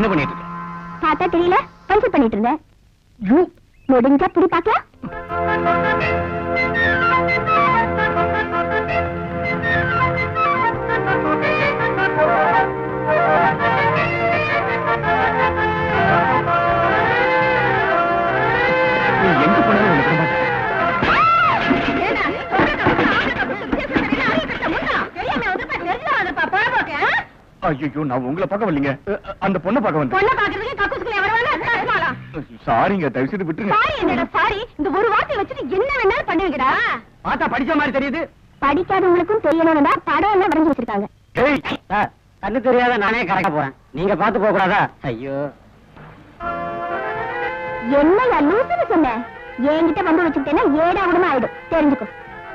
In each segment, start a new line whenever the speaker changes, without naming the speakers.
என்ன பண்ணிட்டு இருக்க
பார்த்தா தெரியல பஞ்சர் பண்ணிட்டு இருந்தேன்
யூ
முடிஞ்சா புடி பார்க்கலாம்
நீ எங்க போனாலும் உனக்கு விட மாட்டேன். ஐயோ நான் உங்களை பார்க்க வரலீங்க அ, அ, அந்த பொண்ணை பார்க்க வந்தேன்
பொண்ணை பாக்குறதுக்கு கக்கூசுக்குள்ள எவரவானா
சாரிங்க தயவு செய்து விட்டுருங்க
சாரி என்னடா சாரி இந்த ஒரு வார்த்தையை வச்சுட்டு என்ன வேணாலும் பண்ணுவீங்கடா
பார்த்தா படிச்ச மாதிரி தெரியுது
படிக்காதவங்களுக்கும் தெரியணும்னு தான் படம் எல்லாம் வரைஞ்சு வச்சிருக்காங்க
ஏய்
சார் கண்ணு தெரியாத நானே கறக்க போறேன் நீங்க பார்த்து போக கூடாதா ஐயோ
என்னையா லூசுன்னு சொன்னேன் என்கிட்ட வந்து வச்சுக்கிட்டேன்னா ஏடா விடமா ஆயிடும் தெரிஞ்சுக்கோ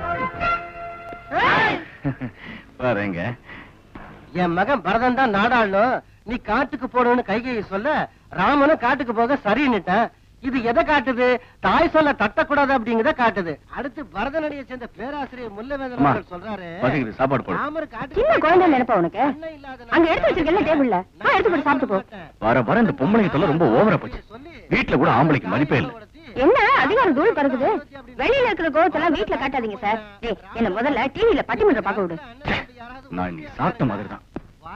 வரேங்க
என் மகன் பரதன் தான் நாடாளணும் நீ காட்டுக்கு போடணும்னு கைகையை சொல்ல ராமனும் காட்டுக்கு போக சரின்னுட்டான் இது எதை காட்டுது தாய் சொல்ல தட்டக்கூடாது அப்படிங்கறத காட்டுது அடுத்து பரதநடியை சேர்ந்த பேராசிரியர் முல்லவேந்தன்
அம்மா,
அவர்கள் சொல்றாரு
பசிக்குது, சாப்பாடு போடு.
ராமர் காட்டுக்கு
சின்ன குழந்தை நினைப்பா உனக்கு
அண்ணன் இல்லாத
அங்க எடுத்து வச்சிருக்கல டேபிள்ல ஆ, எடுத்து போய் சாப்பிட்டு போ
வர வர இந்த பொம்பளைங்க தொல்லை ரொம்ப ஓவரா போச்சு வீட்டுல கூட ஆம்பளைக்கு மதிப்பே இல்ல
என்ன அதிகாரம் தூள் பறக்குது வெளியில இருக்கிற கோவத்தெல்லாம் வீட்டுல காட்டாதீங்க சார் டேய் என்ன முதல்ல டிவில பட்டிமன்றம் பார்க்க விடு
நான் நீ சாப்பிட்ட மாதிரி தான்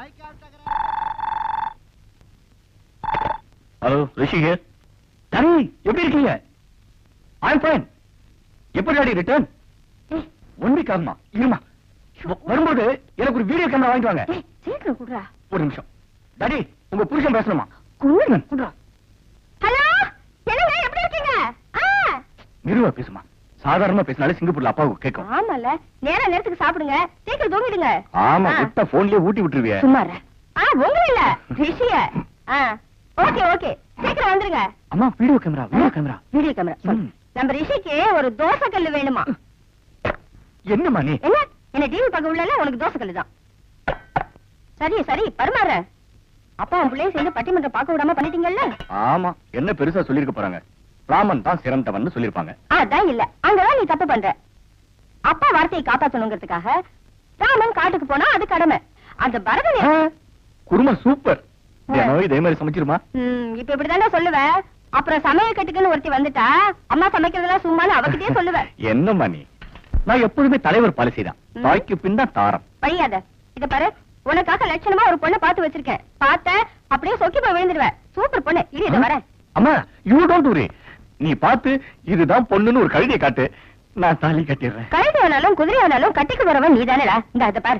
ஹலோ ரிஷிகே தனி எப்படி இருக்கீங்க ஐம் ஃபைன் எப்படி அடி ரிட்டர்ன் ஒன் வீக் ஆகுமா இருமா வ- வரும்போது எனக்கு ஒரு வீடியோ கேமரா வாங்கிட்டு வாங்க
ஏய், சீக்கிரம் குடுறா
ஒரு நிமிஷம் டாடி உங்க புருஷன் பேசணுமா
குடுறா குடுறா ஹலோ என்னங்க எப்படி இருக்கீங்க ஆ
நிறுவ பேசுமா சாதாரணமா பேசினாலே சிங்கப்பூர்ல அப்பாவுக்கு கேட்கும்
ஆமால நேர நேரத்துக்கு சாப்பிடுங்க சீக்கிரம் தூங்கிடுங்க
ஆமா
ஆ.
விட்டா போன்லயே ஊட்டி விட்டுருவிய
சும்மா இரு. ஆ உங்கள இல்ல ரிஷிய ஆ ஓகே ஓகே சீக்கிரம் வந்துருங்க
அம்மா video camera video camera
video camera சொல்லு.
ம்.
நம்ம ரிஷிக்கு ஒரு தோசை கல்லு வேணுமா
என்னம்மா நீ
என்ன என்ன டிவி பார்க்க உள்ளல உனக்கு தோசை கல்லு தான் சரி சரி பரமாற அப்பா உன் பிள்ளைய சேர்ந்து பட்டிமன்றம் பார்க்க விடாம பண்ணிட்டீங்கல்ல
ஆமா என்ன பெருசா சொல்லிருக்க போறாங்க ராமன் தான் சிறந்தவன் சொல்லிருப்பாங்க
அதான் இல்ல அங்கதான் நீ தப்பு பண்ற அப்பா வார்த்தையை காப்பாத்தணுங்கிறதுக்காக ராமன் காட்டுக்கு போனா அது கடமை அந்த பரதன்
குருமா சூப்பர் தினம் இதே மாதிரி சமைச்சிருமா
ம், இப்ப இப்படிதானே சொல்லுவ அப்புறம் சமையல் கட்டுக்குன்னு ஒருத்தி வந்துட்டா அம்மா சமைக்கிறதெல்லாம் சும்மான்னு அவகிட்டயே சொல்லுவ
என்னம்மா நீ நான் எப்பொழுதுமே தலைவர் பாலிசி தான்
ம்.
தாய்க்கு பின் தான் தாரம்
பழியாத இத பாரு உனக்காக லட்சணமா ஒரு பொண்ணை பார்த்து வச்சிருக்கேன் பார்த்த அப்படியே சொக்கி போய் விழுந்துருவ சூப்பர் பொண்ணு இரு இத வரேன்
அம்மா யூ டோன்ட் worry நீ பார்த்து இதுதான் பொண்ணுன்னு ஒரு கழுதையை காட்டு நான் தாலி கட்டிடுறேன்
கழுதை ஆனாலும் குதிரை ஆனாலும் கட்டிக்கு வரவன் நீ தானடா இந்த அத பாரு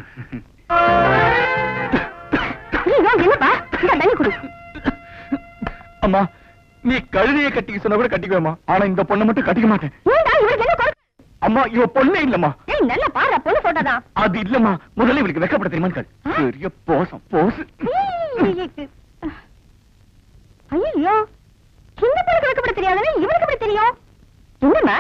ஐயோ, என்னப்பா இந்த தண்ணி குடி
அம்மா நீ கழுதையை கட்டிக்க சொன்னா கூட கட்டிக்குவேமா ஆனா இந்த பொண்ணை மட்டும் கட்டிக்க மாட்டேன்
ஏன்டா இவளுக்கு என்ன குறை?
அம்மா இவ பொண்ணே இல்லம்மா
ஏய் நல்லா பாரு பொண்ணு போட்டோ தான்
அது இல்லம்மா முதல்ல இவளுக்கு வெக்கப்பட தெரியுமா
ஆ?
பெரிய போசம் போசு
ஐயோ சின்ன பிள்ளைக்கு வைக்கப்பட தெரியாதுன்னு இவனுக்கு எப்படி தெரியும் என்னம்மா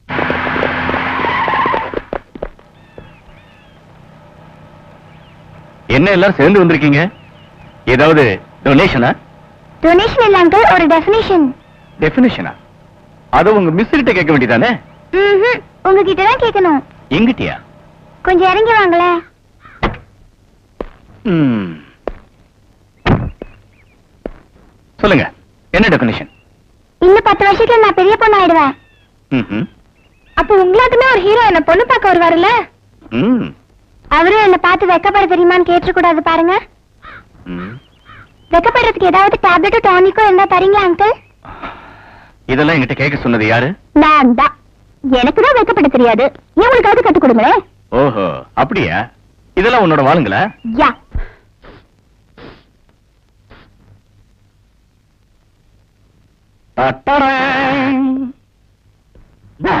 என்ன எல்லாரும் சேர்ந்து வந்திருக்கீங்க ஏதாவது டொனேஷனா
டொனேஷன் இல்ல அங்கிள் ஒரு டெஃபினிஷன்
டெபினிஷனா அத உங்க மிஸ் கிட்ட கேட்க வேண்டியதானே
உங்ககிட்ட தான் கேட்கணும்
எங்கிட்டயா
கொஞ்சம் இறங்கி வாங்களே
ம். சொல்லுங்க என்ன டெபினிஷன்
இன்னும் பத்து வருஷத்துல நான் பெரிய பொண்ணு ஆயிடுவேன்
ம்ஹும்.
அப்ப உங்களாட்டுமே ஒரு ஹீரோ என்ன பொண்ணு பார்க்க வருவாருல்ல
ம்.
அவரும் என்ன பார்த்து வெக்கப்பட தெரியுமான்னு கேட்டுக்கூடாது பாருங்க
ம்.
வெக்கப்படுறதுக்கு ஏதாவது டேப்லெட்டோ டானிக்கோ இருந்தா தரீங்களா அங்கிள்
இதெல்லாம் என்கிட்ட கேட்க சொன்னது யாரு
நான் தான் எனக்கு தான் வெக்கப்பட தெரியாது இவங்களுக்காவது கத்துக் கொடுங்களேன்
ஓஹோ அப்படியா இதெல்லாம் உன்னோட வாளுங்களா
யா
தட்டடேங். ஆ?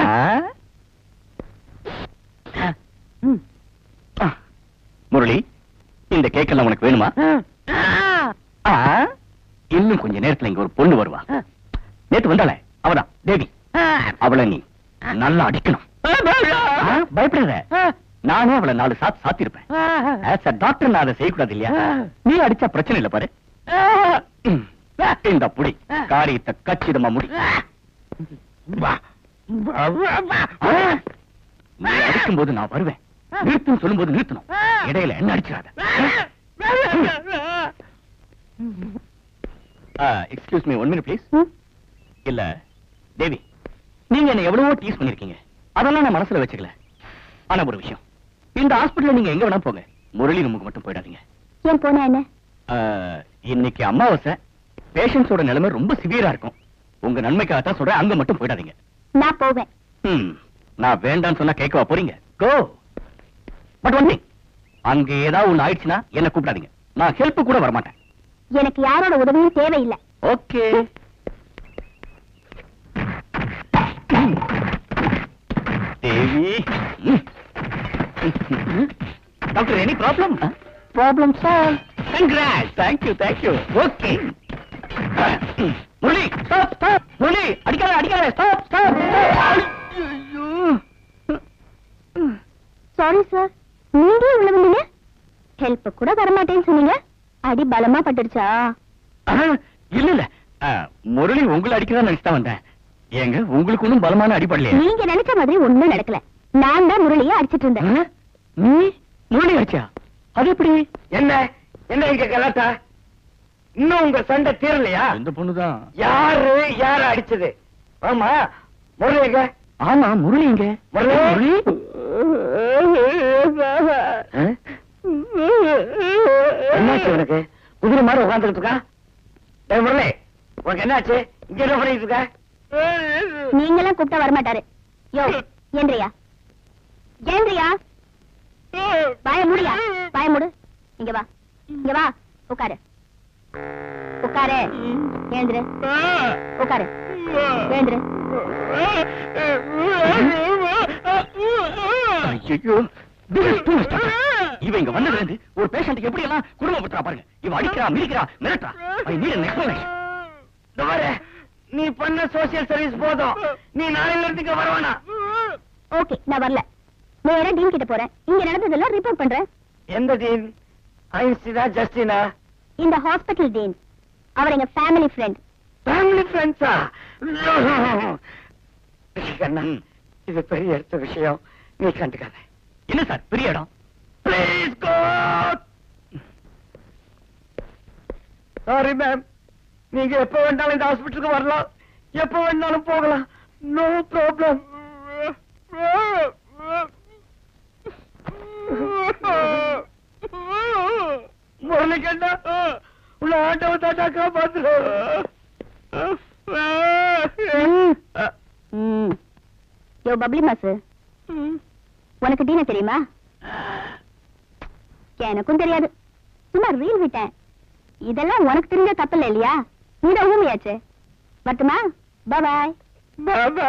ம். ஆ. முரளி இந்த கேக்கெல்லாம் உனக்கு வேணுமா ஆ? இன்னும் கொஞ்ச நேரத்துல இங்க ஒரு பொண்ணு வருவா நேத்து வந்தாளே அவதான் தேவி அவளை நீ நல்லா அடிக்கணும் ஆ, பயப்படாத நானே அவளை நாலு சாத்து சாத்திருப்பேன் ஆஸ் அ டாக்டர் நான் அதை செய்யக்கூடாது இல்லையா நீ அடிச்சா பிரச்சனை இல்ல பாரு ம். இந்த புடி காரியத்தை கச்சிதமா முடி நீ அடிக்கும் போது நான் வருவேன் நிறுத்துன்னு சொல்லும் போது நிறுத்தணும் இடையில என்ன அடிச்சிடாத excuse me one minute please
ம்?
இல்ல தேவி நீங்க என்ன எவ்வளவோ டீஸ் பண்ணிருக்கீங்க அதெல்லாம் நான் மனசுல வச்சுக்கல ஆனா ஒரு விஷயம் இந்த ஹாஸ்பிடல்ல நீங்க எங்க வேணா போங்க முரளி ரூமுக்கு மட்டும் போயிடாதீங்க
ஏன் போனா என்ன
ஆ, இன்னைக்கு அமாவாசை பேஷண்ட்ஸோட நிலைமை ரொம்ப சிவியரா இருக்கும் உங்க நன்மைக்காக தான் சொல்றேன் அங்க மட்டும் போயிடாதீங்க
நான் போவேன்
ம், நான் வேண்டாம்னு சொன்னா கேட்கவா போறீங்க கோ பட் ஒன் திங் அங்க ஏதாவது ஒண்ணு ஆயிடுச்சுன்னா என்ன கூப்பிடாதீங்க நான் ஹெல்ப் கூட வரமாட்டேன்
எனக்கு யாரோட உதவியும் தேவையில்லை
okay Devi doctor any problem problem sir congrats thank you thank you okay Murali stop stop Murali அடிக்காத அடிக்காத ஸ்டாப் ஸ்டாப் ஐயோ
சாரி சார் நீங்க உள்ள வந்தீங்க ஹெல்ப் கூட வரமாட்டேன்னு சொன்னீங்க அடி பலமா பட்டுடுச்சா
ஆ, இல்ல இல்ல ஆ, முரளி உங்களை அடிக்கதான் நினைச்சுதான் வந்தேன் ஏங்க உங்களுக்கு ஒண்ணும் பலமான அடிப்படலையே
நீங்க நினைச்ச மாதிரி ஒண்ணும் நடக்கல நான் தான் முரளிய அடிச்சிட்டு இருந்தேன்
ஆ? நீ முரளி அடிச்சா அது எப்படி
என்ன என்ன இங்க கலாட்டா இன்னும் உங்க சண்டை தீரலையா
இந்த பொண்ணுதான்
யாரு யார அடிச்சது ஆமா முரளிங்க
ஆமா முரளி இங்க
முரளி?
ஆ?
என்னாச்சு உனக்கு குதிரை மாதிரி உட்காந்துட்டு இருக்கா டேய் முரளி உனக்கு என்னாச்சு இங்க என்ன பண்ணிட்டு இருக்க
நீங்களாம் கூப்பிட்டா வரமாட்டாரு யோ ஏந்திரியா ஏந்திரியா வாய மூடியா வாய மூடு இங்க வா இங்க வா உட்காரு உட்காரு ஏந்திரு உட்காரு ஏந்திரு
ஐயோ this is too much, doctor. இவ இங்க வந்ததுல இருந்து ஒரு பேஷண்ட் எப்படி எல்லாம் குடும்பப்படுத்துறா பாருங்க இவ அடிக்கிறா மிதிக்கிறா மிரட்டா ஐ நீட் an explanation
இந்த பாரு, நீ பண்ண சோசியல் சர்வீஸ் போதும் நீ நாளையில இருந்து இங்க வரவேணா
ஓகே நான் வரல நேரா டீன் கிட்ட போறேன் இங்க நடந்ததெல்லாம் ரிப்போர்ட் பண்றேன்
எந்த டீன் ஐன்ஸ்டீனா ஜஸ்டினா
இந்த ஹாஸ்பிட்டல் டீன் அவர் எங்க ஃபேமிலி ஃப்ரெண்ட்
ஃபேமிலி ஃப்ரெண்ட்ஸா கண்ணா
ம்.
இது பெரிய எடுத்த விஷயம் நீ கண்டுக்காத
என்ன சார் பெரிய இடம்
ப்ளீஸ் கோ சாரி மேம் நீங்க எப்ப வேணாலும் இந்த ஹாஸ்பிட்டலுக்கு வரலாம் எப்ப வேணாலும் போகலாம் நோ ப்ராப்ளம் முரளி கண்ணா உள்ள ஆட்டோ தாத்தா காப்பாத்து
யோ பப்ளி மாசு உனக்கு டீன தெரியுமா எனக்கும் தெரியாது சும்மா ரீல் விட்டேன் இதெல்லாம் உனக்கு தெரிஞ்ச தப்பில்ல இல்லையா நீதான் ஊமையாச்சு வரட்டுமா பாய்
பாபா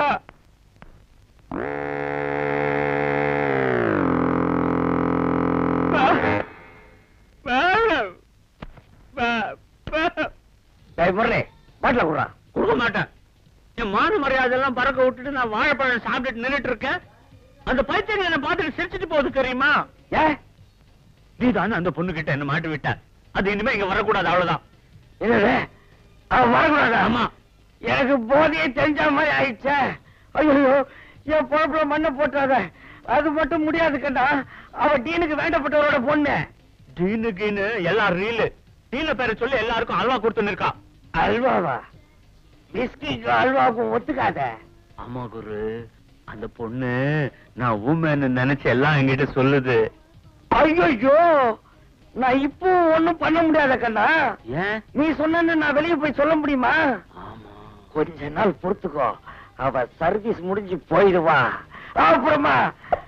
முரளி பாட்டில குடுறா
கொடுக்க மாட்டேன் என் மான மரியாதை எல்லாம் பறக்க விட்டுட்டு நான் வாழைப்பழம் சாப்பிட்டுட்டு நின்னுட்டு இருக்கேன் அந்த பைத்தியம் என்ன பார்த்துட்டு சிரிச்சிட்டு போகுது தெரியுமா
ஏன்
நீ தானே அந்த பொண்ணு கிட்ட என்ன மாட்டி விட்ட அது இனிமே இங்க வரக்கூடாது அவ்வளவுதான்
என்னது அவன் வரக்கூடாதா
ஆமா
எனக்கு போதையே தெரிஞ்ச மாதிரி ஆயிடுச்சே ஐயோ என் பொழப்புல மண்ணை போட்டாத அது மட்டும் முடியாது கண்டா அவ டீனுக்கு வேண்டப்பட்டவரோட பொண்ணு
டீனு கீனு எல்லாம் ரீலு டீன பேரை சொல்லி எல்லாருக்கும் அல்வா கொடுத்துன்னு இருக்கா
அல்வாவா விஸ்கிக்கு அல்வாவுக்கும் ஒத்துக்காத
ஆமா குரு அந்த பொண்ணு நான் ஊமேன்னு நினைச்சு எல்லாம் என்கிட்ட சொல்லுது
ஐயோ நான் இப்போ ஒண்ணும் பண்ண முடியாத கண்ணா
ஏன்
நீ சொன்னு நான் வெளியே போய் சொல்ல முடியுமா
ஆமா
கொஞ்ச நாள் பொறுத்துக்கோ அவ சர்வீஸ் முடிஞ்சு போயிடுவா அப்புறமா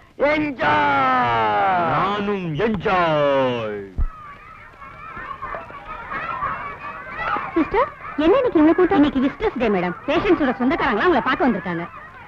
என்ஜாய்
நானும் என்ஜாய்
சிஸ்டர் என்ன இன்னைக்கு இவ்வளவு கூட்டம் இன்னைக்கு விஸ்டர்ஸ் டே மேடம் பேஷண்ட்ஸோட சொந்தக்காரங்களா உங்களை பார்க்க வந்திருக்காங்க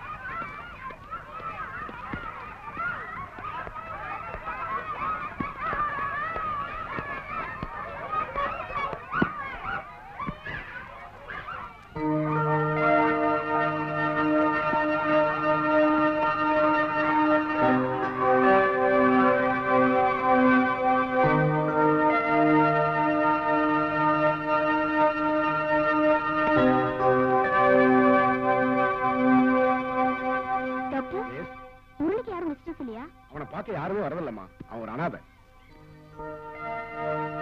டாக்டர் முரளிக்கு யாரும் விஸ்டர்ஸ் இல்லையா
அவனை பார்க்க யாருமே வரதில்லம்மா அவன் ஒரு அனாதை